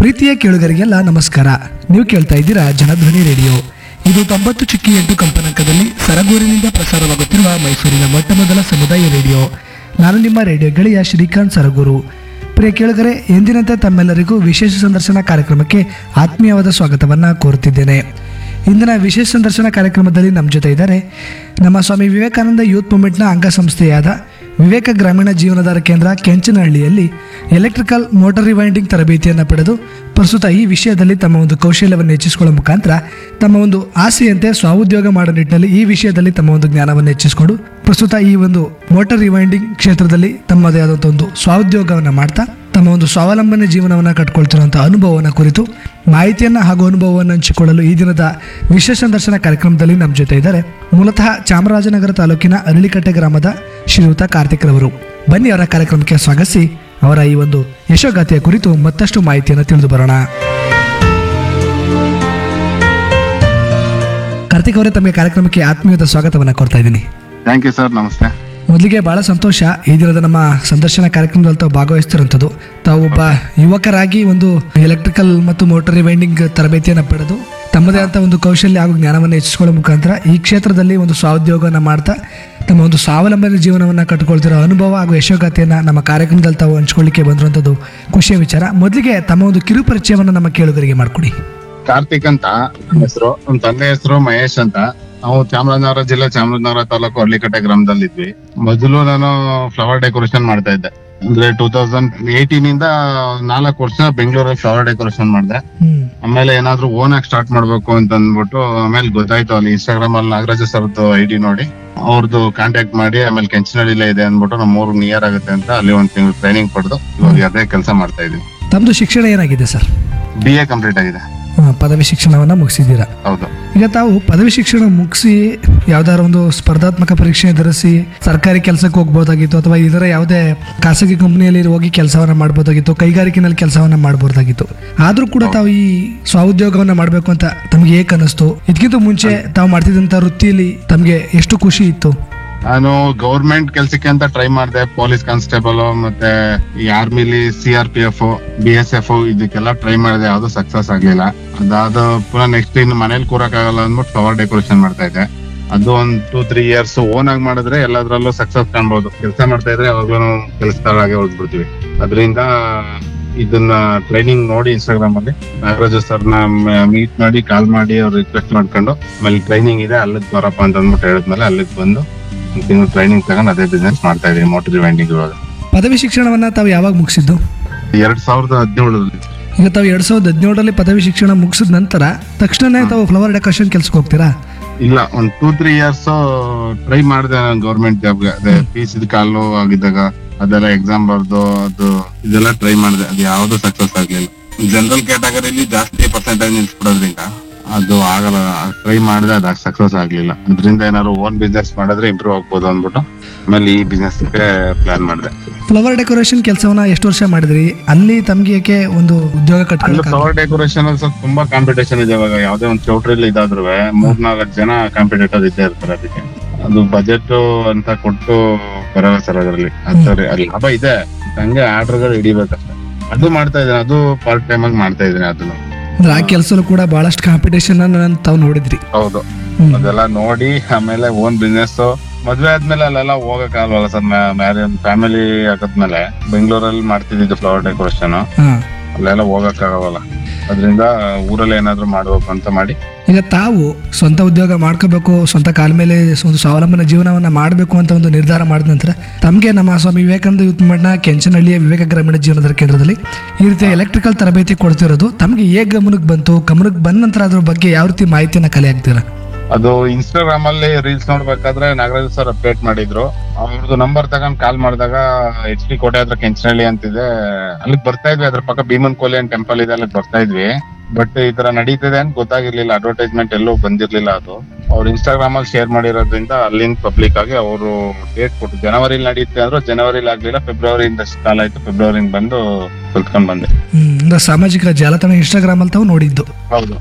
ಪ್ರೀತಿಯ ಕೇಳುಗರಿಗೆಲ್ಲ ನಮಸ್ಕಾರ ನೀವು ಕೇಳ್ತಾ ಇದ್ದೀರಾ ಜನಧ್ವನಿ ರೇಡಿಯೋ ಇದು ತೊಂಬತ್ತು ಚಿಕ್ಕಿ ಎಂಟು ಕಂಪನಾಂಕದಲ್ಲಿ ಸರಗೂರಿನಿಂದ ಪ್ರಸಾರವಾಗುತ್ತಿರುವ ಮೈಸೂರಿನ ಮೊಟ್ಟ ಮೊದಲ ಸಮುದಾಯ ರೇಡಿಯೋ ನಾನು ನಿಮ್ಮ ರೇಡಿಯೋ ಗೆಳೆಯ ಶ್ರೀಕಾಂತ್ ಸರಗೂರು ಪ್ರಿಯ ಕೇಳುಗರೆ ಎಂದಿನಂತೆ ತಮ್ಮೆಲ್ಲರಿಗೂ ವಿಶೇಷ ಸಂದರ್ಶನ ಕಾರ್ಯಕ್ರಮಕ್ಕೆ ಆತ್ಮೀಯವಾದ ಸ್ವಾಗತವನ್ನು ಕೋರುತ್ತಿದ್ದೇನೆ ಇಂದಿನ ವಿಶೇಷ ಸಂದರ್ಶನ ಕಾರ್ಯಕ್ರಮದಲ್ಲಿ ನಮ್ಮ ಜೊತೆ ಇದ್ದಾರೆ ನಮ್ಮ ಸ್ವಾಮಿ ವಿವೇಕಾನಂದ ಯೂತ್ ಮೂವ್ಮೆಂಟ್ನ ಅಂಗಸಂಸ್ಥೆಯಾದ ವಿವೇಕ ಗ್ರಾಮೀಣ ಜೀವನಾಧಾರ ಕೇಂದ್ರ ಕೆಂಚನಹಳ್ಳಿಯಲ್ಲಿ ಎಲೆಕ್ಟ್ರಿಕಲ್ ಮೋಟರ್ ರಿವೈಂಡಿಂಗ್ ತರಬೇತಿಯನ್ನು ಪಡೆದು ಪ್ರಸ್ತುತ ಈ ವಿಷಯದಲ್ಲಿ ತಮ್ಮ ಒಂದು ಕೌಶಲ್ಯವನ್ನು ಹೆಚ್ಚಿಸಿಕೊಳ್ಳುವ ಮುಖಾಂತರ ತಮ್ಮ ಒಂದು ಆಸೆಯಂತೆ ಸ್ವಾಉದ್ಯೋಗ ಮಾಡೋ ನಿಟ್ಟಿನಲ್ಲಿ ಈ ವಿಷಯದಲ್ಲಿ ತಮ್ಮ ಒಂದು ಜ್ಞಾನವನ್ನು ಹೆಚ್ಚಿಸಿಕೊಂಡು ಪ್ರಸ್ತುತ ಈ ಒಂದು ಮೋಟರ್ ರಿವೈಂಡಿಂಗ್ ಕ್ಷೇತ್ರದಲ್ಲಿ ತಮ್ಮದೇ ಆದಂಥ ಒಂದು ಸ್ವಾಉದ್ಯೋಗವನ್ನು ಮಾಡ್ತಾ ತಮ್ಮ ಒಂದು ಸ್ವಾವಲಂಬನೆ ಜೀವನವನ್ನು ಕಟ್ಕೊಳ್ತಿರುವಂಥ ಅನುಭವವನ್ನು ಕುರಿತು ಮಾಹಿತಿಯನ್ನು ಹಾಗೂ ಅನುಭವವನ್ನು ಹಂಚಿಕೊಳ್ಳಲು ಈ ದಿನದ ವಿಶೇಷ ಸಂದರ್ಶನ ಕಾರ್ಯಕ್ರಮದಲ್ಲಿ ನಮ್ಮ ಜೊತೆ ಇದ್ದಾರೆ ಮೂಲತಃ ಚಾಮರಾಜನಗರ ತಾಲೂಕಿನ ಅರಳಿಕಟ್ಟೆ ಗ್ರಾಮದ ಶ್ರೀಯುತ ಕಾರ್ತಿಕ್ ರವರು ಬನ್ನಿ ಅವರ ಕಾರ್ಯಕ್ರಮಕ್ಕೆ ಸ್ವಾಗತಿಸಿ ಅವರ ಈ ಒಂದು ಯಶೋಗಾಥೆಯ ಕುರಿತು ಮತ್ತಷ್ಟು ಮಾಹಿತಿಯನ್ನು ತಿಳಿದು ಬರೋಣ ಕಾರ್ತಿಕ್ ಅವರೇ ತಮಗೆ ಕಾರ್ಯಕ್ರಮಕ್ಕೆ ಆತ್ಮೀಯದ ಸ್ವಾಗತವನ್ನು ಕೊಡ್ತಾ ಇದ್ದೀನಿ ಥ್ಯಾಂಕ್ ಯು ಸರ್ ನಮಸ್ತೆ ಮೊದಲಿಗೆ ಬಹಳ ಸಂತೋಷ ಈ ದಿನದ ನಮ್ಮ ಸಂದರ್ಶನ ಕಾರ್ಯಕ್ರಮದಲ್ಲಿ ತಾವು ಭಾಗವಹಿಸ್ತಿರುವಂಥದ್ದು ತಾವು ಒಬ್ಬ ಯುವಕರಾಗಿ ಒಂದು ಎಲೆಕ್ಟ್ರಿಕಲ್ ಮತ್ತು ಮೋಟರ್ ರಿವೈಂಡಿಂಗ್ ತರಬೇತಿಯನ್ನು ಪಡೆದು ತಮ್ಮದೇ ಆದ ಒಂದು ಕೌಶಲ್ಯ ಹಾಗೂ ಜ್ಞಾನವನ್ನು ಹೆಚ್ಚಿಸಿಕೊಳ್ಳೋ ಮುಖಾಂತರ ಈ ಕ್ಷೇತ್ರದಲ್ಲಿ ಒಂದು ಸ್ವಾಉದ್ಯೋಗವನ್ನು ಮಾಡ್ತಾ ತಮ್ಮ ಒಂದು ಸ್ವಾವಲಂಬನೆ ಜೀವನವನ್ನು ಕಟ್ಟಿಕೊಳ್ತಿರೋ ಅನುಭವ ಹಾಗೂ ಯಶೋಗಾಥೆಯನ್ನು ನಮ್ಮ ಕಾರ್ಯಕ್ರಮದಲ್ಲಿ ತಾವು ಹಂಚ್ಕೊಳ್ಳಿಕ್ಕೆ ಬಂದಿರುವಂಥದ್ದು ಖುಷಿಯ ವಿಚಾರ ಮೊದಲಿಗೆ ತಮ್ಮ ಒಂದು ಕಿರು ಪರಿಚಯವನ್ನು ನಮ್ಮ ಕೇಳುಗರಿಗೆ ಮಾಡಿಕೊಡಿ ಕಾರ್ತಿಕ್ ಅಂತ ನನ್ನ ಹೆಸರು ನಮ್ಮ ತಂದೆ ಹೆಸರು ಮಹೇಶ್ ಅಂತ ನಾವು ಚಾಮರಾಜನಗರ ಜಿಲ್ಲೆ ಚಾಮರಾಜನಗರ ತಾಲೂಕು ಹಳ್ಳಿಕಟ್ಟೆ ಗ್ರಾಮದಲ್ಲಿ ಇದ್ವಿ ಮೊದಲು ನಾನು ಫ್ಲವರ್ ಡೆಕೋರೇಷನ್ ಮಾಡ್ತಾ ಇದ್ದೆ ಅಂದ್ರೆ ಟೂ ತೌಸಂಡ್ ಏಯ್ಟೀನ್ ಇಂದ ನಾಲ್ಕು ವರ್ಷ ಬೆಂಗಳೂರಲ್ಲಿ ಫ್ಲವರ್ ಡೆಕೋರೇಷನ್ ಮಾಡಿದೆ ಹ್ಮ್ ಆಮೇಲೆ ಏನಾದ್ರೂ ಓನ್ ಆಗಿ ಸ್ಟಾರ್ಟ್ ಮಾಡ್ಬೇಕು ಅಂತ ಅಂದ್ಬಿಟ್ಟು ಆಮೇಲೆ ಗೊತ್ತಾಯ್ತು ಅಲ್ಲಿ ಇನ್ಸ್ಟಾಗ್ರಾಮ್ ಅಲ್ಲಿ ನಾಗರಾಜ ಸರ್ದು ಐಡಿ ನೋಡಿ ಅವ್ರದ್ದು ಕಾಂಟ್ಯಾಕ್ಟ್ ಮಾಡಿ ಆಮೇಲೆ ಕೆಂಚನಹಳ್ಳಿಲೇ ಇದೆ ಅಂದ್ಬಿಟ್ಟು ನಮ್ಮ ಮೂರು ನಿಯರ್ ಆಗುತ್ತೆ ಅಂತ ಅಲ್ಲಿ ಒಂದ್ ತಿಂಗಳು ಟ್ರೈನಿಂಗ್ ಪಡೆದು ಇವಾಗ ಅದೇ ಕೆಲಸ ಮಾಡ್ತಾ ಇದೀವಿ ತಮ್ಮದು ಶಿಕ್ಷಣ ಏನಾಗಿದೆ ಸರ್ ಬಿ ಎ ಕಂಪ್ಲೀಟ್ ಆಗಿದೆ ಆ, ಪದವಿ ಶಿಕ್ಷಣವನ್ನು ಮುಗಿಸಿದ್ದೀರಾ ಹೌದು ಈಗ ತಾವು ಪದವಿ ಶಿಕ್ಷಣ ಮುಗಿಸಿ ಯಾವ್ದಾರ ಒಂದು ಸ್ಪರ್ಧಾತ್ಮಕ ಪರೀಕ್ಷೆ ಎದುರಿಸಿ ಸರ್ಕಾರಿ ಕೆಲಸಕ್ಕೆ ಹೋಗ್ಬೋದಾಗಿತ್ತು ಅಥವಾ ಇದರ ಯಾವುದೇ ಖಾಸಗಿ ಕಂಪನಿಯಲ್ಲಿ ಹೋಗಿ ಕೆಲಸವನ್ನ ಮಾಡ್ಬೋದಾಗಿತ್ತು ಕೈಗಾರಿಕೆನಲ್ಲಿ ಕೆಲಸವನ್ನ ಮಾಡ್ಬೋದಾಗಿತ್ತು ಆದ್ರೂ ಕೂಡ ತಾವು ಈ ಸ್ವಾಉದ್ಯೋಗವನ್ನ ಮಾಡ್ಬೇಕು ಅಂತ ತಮಗೆ ಏಕ್ ಅನಿಸ್ತು ಇದಕ್ಕಿಂತ ಮುಂಚೆ ತಾವು ಮಾಡ್ತಿದ್ದಂತ ವೃತ್ತಿಯಲ್ಲಿ ತಮಗೆ ಎಷ್ಟು ಖುಷಿ ಇತ್ತು ನಾನು ಗೌರ್ಮೆಂಟ್ ಕೆಲ್ಸಕ್ಕೆ ಅಂತ ಟ್ರೈ ಮಾಡಿದೆ ಪೊಲೀಸ್ ಕಾನ್ಸ್ಟೇಬಲ್ ಮತ್ತೆ ಈ ಆರ್ಮಿಲಿ C R P F B S F ಇದಕ್ಕೆಲ್ಲ ಟ್ರೈ ಮಾಡಿದೆ ಯಾವ್ದು ಸಕ್ಸಸ್ ಆಗ್ಲಿಲ್ಲ ಅದಾದ ಪುನಃ ನೆಕ್ಸ್ಟ್ ಇನ್ನು ಮನೇಲಿ ಕೂರಕ್ ಆಗಲ್ಲ ಅಂದ್ಬಿಟ್ಟು ಫ್ಲವರ್ ಡೆಕೋರೇಷನ್ ಮಾಡ್ತಾ ಇದ್ದೆ ಅದು ಒಂದ್ ಟೂ ತ್ರೀ ಇಯರ್ಸ್ ಓನ್ ಆಗಿ ಮಾಡಿದ್ರೆ ಎಲ್ಲದ್ರಲ್ಲೂ ಸಕ್ಸಸ್ ಕಾಣ್ಬೋದು ಕೆಲಸ ಮಾಡ್ತಾ ಇದ್ರೆ ಯಾವಾಗ್ಲೂ ಕೆಲಸದಾಗೆ ಉಳಿದ್ಬಿಡ್ತೀವಿ ಅದರಿಂದ ಇದನ್ನ ಟ್ರೈನಿಂಗ್ ನೋಡಿ ಇನ್ಸ್ಟಾಗ್ರಾಮ್ ಅಲ್ಲಿ ನಾಗರಾಜು ಸರ್ನ ಮೀಟ್ ಮಾಡಿ ಕಾಲ್ ಮಾಡಿ ಅವ್ರು ರಿಕ್ವೆಸ್ಟ್ ಮಾಡ್ಕೊಂಡು ಆಮೇಲೆ ಟ್ರೈನಿಂಗ್ ಇದೆ ಅಲ್ಲಿಗೆ ಬರಪ್ಪ ಅಂತ ಅಂದ್ಬಿಟ್ಟು ಹೇಳಿದ್ಮೇಲೆ ಅಲ್ಲಿಗೆ ಬಂದು ಒಂದ್ ತಿಂಗಳು ಟ್ರೈನಿಂಗ್ ತಗೊಂಡು ಅದೇ ಬಿಸ್ನೆಸ್ ಮಾಡ್ತಾ ಇದೀನಿ ಮೋಟರ್ ವೆಂಡಿಂಗ್ ಇವಾಗ ಪದವಿ ಶಿಕ್ಷಣವನ್ನ ತಾವು ಯಾವಾಗ ಮುಗಿಸಿದ್ದು ಎರಡ್ ಸಾವಿರದ ಹದಿನೇಳರಲ್ಲಿ ಈಗ ತಾವು ಎರಡ್ ಸಾವಿರದ ಹದಿನೇಳರಲ್ಲಿ ಪದವಿ ಶಿಕ್ಷಣ ಮುಗಿಸಿದ ನಂತರ ತಕ್ಷಣನೇ ತಾವು ಫ್ಲವರ್ ಡೆಕೋರೇಷನ್ ಕೆಲ್ಸಕ್ಕೆ ಹೋಗ್ತೀರಾ ಇಲ್ಲ ಒಂದ್ ಟೂ ತ್ರೀ ಇಯರ್ಸ್ ಟ್ರೈ ಮಾಡಿದೆ ನಾನು ಗೌರ್ಮೆಂಟ್ ಜಾಬ್ಗೆ ಅದೇ ಫೀಸ್ ಇದು ಕಾಲು ಆಗಿದ್ದಾಗ ಅದೆಲ್ಲ ಎಕ್ಸಾಮ್ ಬರ್ದು ಅದು ಇದೆಲ್ಲ ಟ್ರೈ ಮಾಡಿದೆ ಅದು ಯಾವ್ದು ಸಕ್ಸಸ್ ಆಗ್ಲಿಲ್ಲ ಜನರಲ್ ಕ್ಯಾಟಗರಿಲಿ ಜಾಸ್ತಿ ಪರ್ಸೆಂಟೇಜ್ ನಿಲ್ಸ್ಬಿಡೋದ್ರಿಂದ ಅದು ಆಗಲ್ಲ ಟ್ರೈ ಮಾಡಿದೆ ಅದು ಸಕ್ಸಸ್ ಆಗ್ಲಿಲ್ಲ ಅದರಿಂದ ಏನಾದ್ರು ಓನ್ ಬಿಸ್ನೆಸ್ ಮಾಡಿದ್ರೆ ಇಂಪ್ರೂವ್ ಆಗ್ಬೋದು ಅಂದ್ಬಿಟ್ಟು ಆಮೇಲೆ ಈ ಬಿಸ್ನೆಸ್ ಪ್ಲಾನ್ ಮಾಡಿದೆ ಫ್ಲವರ್ ಡೆಕೋರೇಷನ್ ಕೆಲಸವನ್ನ ಎಷ್ಟು ವರ್ಷ ಮಾಡಿದ್ರಿ ಅಲ್ಲಿ ತಮ್ಗೆ ಯಾಕೆ ಒಂದು ಉದ್ಯೋಗ ಅಲ್ಲಿ ಕಟ್ಕೊಳ್ಳೋಕೆ ಫ್ಲವರ್ ಡೆಕೋರೇಷನ್ ಅಲ್ಲಿ ಸ್ವಲ್ಪ ತುಂಬಾ ಕಾಂಪಿಟೇಷನ್ ಇದೆ ಇವಾಗ ಯಾವ್ದೇ ಒಂದು ಚೌಟ್ರಿಲಿ ಇದಾದ್ರು ಮೂರ್ ನಾಲ್ಕು ಜನ ಕಾಂಪಿಟೇಟರ್ ಇದ್ದೇ ಇರ್ತಾರೆ ಅದಕ್ಕೆ ಅದು ಬಜೆಟ್ ಅಂತ ಕೊಟ್ಟು ಬರಲ್ಲ ಸರ್ ಅದರಲ್ಲಿ ಅಂತಾರೆ ಅಲ್ಲಿ ಲಾಭ ಇದೆ ಹಂಗೆ ಆರ್ಡರ್ಗಳು ಹಿಡಿಬೇಕಷ್ಟೇ ಅದು ಮಾಡ್ತಾ ಇದ್ದೀನಿ ಅದು ಪಾರ್ಟ್ ಟೈಮ್ ಆಗಿ ಮಾಡ್ತಾ ಇದ್ದೀನಿ ಅದನ್ನು ಅಂದ್ರೆ ಆ ಕೆಲಸಲ್ಲೂ ಕೂಡ ಬಹಳಷ್ಟು ಕಾಂಪಿಟೇಷನ್ ಅನ್ನು ತಾವು ನೋಡಿದ್ರಿ ಹೌದು ಹ್ಮ್. ಅದೆಲ್ಲ ನೋಡಿ ಆಮೇಲೆ ಓನ್ ಬಿಸ್ನೆಸ್ ಮದ್ವೆ ಆದ್ಮೇಲೆ ಅಲ್ಲೆಲ್ಲ ಹೋಗಕ್ ಆಗಲ್ವಲ್ಲ ಸರ್ ಮ್ಯಾರೇಜ್ ಫ್ಯಾಮಿಲಿ ಆಗದ್ಮೇಲೆ ಬೆಂಗಳೂರಲ್ಲಿ ಮಾಡ್ತಿದ್ದು ಫ್ಲವರ್ ಡೆಕೋರೇಷನ್ ಹಾ ಅಲ್ಲೆಲ್ಲ ಹೋಗಕ್ ಆಗವಲ್ಲ ಅದರಿಂದ ಊರಲ್ಲಿ ಏನಾದ್ರು ಮಾಡ್ಬೇಕು ಅಂತ ಮಾಡಿ ಈಗ ತಾವು ಸ್ವಂತ ಉದ್ಯೋಗ ಮಾಡ್ಕೋಬೇಕು ಸ್ವಂತ ಕಾಲ ಮೇಲೆ ಒಂದು ಸ್ವಾವಲಂಬನ ಜೀವನವನ್ನ ಮಾಡಬೇಕು ಅಂತ ಒಂದು ನಿರ್ಧಾರ ಮಾಡಿದ ನಂತರ ತಮಗೆ ನಮ್ಮ ಸ್ವಾಮಿ ವಿವೇಕಾನಂದ ಯೂತ್ ಮೂವ್ಮೆಂಟ್ನ ಕೆಂಚನಹಳ್ಳಿಯ ವಿವೇಕ ಗ್ರಾಮೀಣ ಜೀವನದ ಕೇಂದ್ರದಲ್ಲಿ ಈ ರೀತಿಯ ಎಲೆಕ್ಟ್ರಿಕಲ್ ತರಬೇತಿ ಕೊಡ್ತಿರೋದು ತಮಗೆ ಹೇಗೆ ಗಮನಕ್ಕೆ ಬಂತು ಗಮನಕ್ಕೆ ಬಂದ ನಂತರ ಅದ್ರ ಬಗ್ಗೆ ಯಾವ ರೀತಿ ಮಾಹಿತಿಯನ್ನ ಕಲೆ ಆಗ್ತೀರಾ ಅದು ಇನ್ಸ್ಟಾಗ್ರಾಮ್ ಅಲ್ಲಿ ರೀಲ್ಸ್ ನೋಡ್ಬೇಕಾದ್ರೆ ನಾಗರಾಜ್ ಸರ್ ಅಪ್ಡೇಟ್ ಮಾಡಿದ್ರು ಅವ್ರದ್ದು ನಂಬರ್ ತಗೊಂಡ್ ಕಾಲ್ ಮಾಡಿದಾಗ ಎಚ್ ಡಿ ಕೋಟೆ ಹತ್ರ ಕೆಂಚನಹಳ್ಳಿ ಅಂತಿದೆ ಅಲ್ಲಿಗೆ ಬರ್ತಾ ಇದ್ವಿ ಅದ್ರ ಪಕ್ಕ ಭೀಮನ್ ಕೋಲಿ ಅಂತ ಟೆಂಪಲ್ ಇದೆ ಅಲ್ಲಿಗೆ ಬರ್ತಾ ಇದ್ವಿ ಬಟ್ ಈ ತರ ನಡೀತಿದೆ ಅಂತ ಗೊತ್ತಾಗಿರ್ಲಿಲ್ಲ ಅಡ್ವರ್ಟೈಸ್ಮೆಂಟ್ ಎಲ್ಲೂ ಬಂದಿರ್ಲಿಲ್ಲ ಅದು ಅವ್ರು ಇನ್ಸ್ಟಾಗ್ರಾಮ್ ಅಲ್ಲಿ ಶೇರ್ ಮಾಡಿರೋದ್ರಿಂದ ಅಲ್ಲಿಂದ ಪಬ್ಲಿಕ್ ಆಗಿ ಅವರು ಡೇಟ್ ಕೊಟ್ಟು ಜನವರಿಲಿ ನಡೆಯುತ್ತೆ ಅಂದ್ರೆ ಜನವರಿಲಿ ಆಗ್ಲಿಲ್ಲ ಫೆಬ್ರವರಿಯಿಂದ ಕಾಲ ಆಯ್ತು ಫೆಬ್ರವರಿಯಿಂದ ಬಂದು ಕಲ್ತ್ಕೊಂಡ್ ಬಂದೆ ಹ್ಮ್ ಅಂದ್ರೆ ಸಾಮಾಜಿಕ ಜಾಲತಾಣ ಇನ್ಸ್ಟಾಗ್ರಾಮ್ ಅಲ್ಲಿ ತಾವು ನೋಡಿದ್ದು ಹೌದು